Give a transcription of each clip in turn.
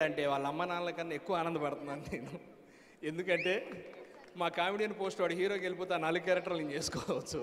అంటే వాళ్ళ అమ్మ నాన్నల కన్నా ఎక్కువ ఆనందపడుతున్నాను నేను ఎందుకంటే మా కామెడియన్ పోస్ట్ వాడు హీరోకి వెళ్ళిపోతే ఆ నాలుగు క్యారెక్టర్లు నేను చేసుకోవచ్చు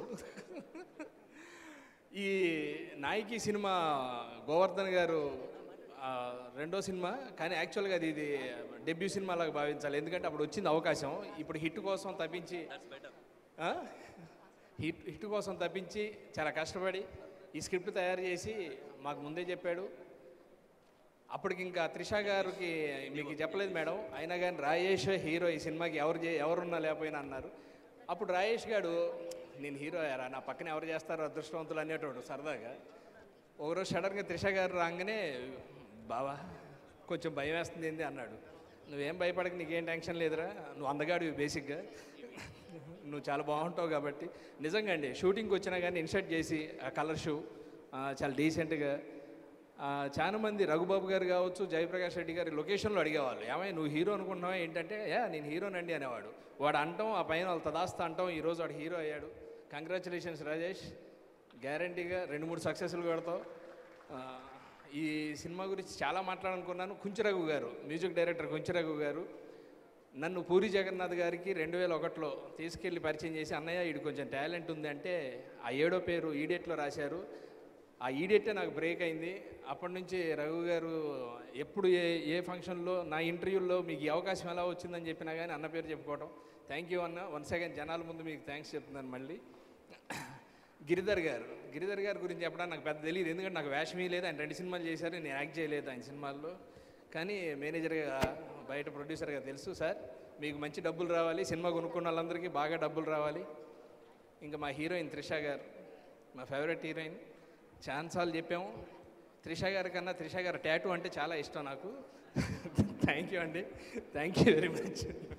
ఈ నాయకి సినిమా గోవర్ధన్ గారు ఆ, రెండో సినిమా కానీ యాక్చువల్గా అది ఇది డెబ్యూ సినిమా లాగా భావించాలి ఎందుకంటే అప్పుడు వచ్చింది అవకాశం ఇప్పుడు హిట్ కోసం తప్పించి ఆ? హిట్ హిట్ కోసం తప్పించి చాలా కష్టపడి ఈ స్క్రిప్ట్ తయారు చేసి మాకు ముందే చెప్పాడు అప్పటికి ఇంకా త్రిష గారికి మీకు చెప్పలేదు మేడం అయినా కానీ రాజేష్ హీరో ఈ సినిమాకి ఎవరు చే ఎవరున్నా లేకపోయినా అన్నారు అప్పుడు రాజేష్ గారు నేను హీరో అయ్యారా నా పక్కన ఎవరు చేస్తారో అదృష్టవంతులు అనేటోడు సరదాగా ఒకరోజు సడన్గా త్రిష గారు రాగానే బావా కొంచెం భయం వేస్తుంది ఏంది అన్నాడు నువ్వేం భయపడక నీకేం టెన్షన్ లేదురా నువ్వు అందగాడివి బేసిక్గా నువ్వు చాలా బాగుంటావు కాబట్టి నిజంగా అండి షూటింగ్కి వచ్చినా కానీ ఇన్షర్ట్ చేసి ఆ కలర్ షూ ఆ, చాలా డీసెంట్గా చాలా మంది రఘుబాబు గారు కావచ్చు జయప్రకాష్ రెడ్డి గారి లొకేషన్లో అడిగేవాళ్ళు ఏమై నువ్వు హీరో అనుకుంటున్నావా ఏంటంటే యా నేను హీరోనండి అనేవాడు వాడు అంటాం ఆ పైన వాళ్ళు తదాస్తా అంటాం ఈరోజు వాడు హీరో అయ్యాడు కంగ్రాచులేషన్స్ రాజేష్ గ్యారంటీగా రెండు మూడు సక్సెస్లు కొడతావు ఆ, ఈ సినిమా గురించి చాలా మాట్లాడాలనుకున్నాను కుంచరఘు గారు మ్యూజిక్ డైరెక్టర్ కుంచరఘు గారు నన్ను పూరి జగన్నాథ్ గారికి రెండు వేల ఒకటిలో తీసుకెళ్ళి పరిచయం చేసి అన్నయ్య వీడు కొంచెం టాలెంట్ ఉంది అంటే ఆ ఏడో పేరు ఈడేట్లో రాశారు ఆ ఈడేటే నాకు బ్రేక్ అయింది అప్పటి నుంచి రఘు గారు ఎప్పుడు ఏ ఏ ఫంక్షన్లో నా ఇంటర్వ్యూల్లో మీకు ఈ అవకాశం ఎలా వచ్చిందని చెప్పినా కానీ అన్న పేరు చెప్పుకోవడం థ్యాంక్ యూ అన్న వన్ సెకండ్ జనాల ముందు మీకు థ్యాంక్స్ చెప్తున్నాను మళ్ళీ గిరిధర్ గారు గిరిధర్ గారి గురించి చెప్పడానికి నాకు పెద్ద తెలియదు ఎందుకంటే నాకు వేషమీ లేదు ఆయన రెండు సినిమాలు చేశారు నేను యాక్ట్ చేయలేదు ఆయన సినిమాల్లో కానీ మేనేజర్గా బయట ప్రొడ్యూసర్గా తెలుసు సార్ మీకు మంచి డబ్బులు రావాలి సినిమా కొనుక్కున్న వాళ్ళందరికీ బాగా డబ్బులు రావాలి ఇంకా మా హీరోయిన్ త్రిష గారు మా ఫేవరెట్ హీరోయిన్ ఛాన్సాలు చెప్పాము త్రిష గారి కన్నా త్రిష గారి ట్యాటూ అంటే చాలా ఇష్టం నాకు థ్యాంక్ యూ అండి థ్యాంక్ యూ వెరీ మచ్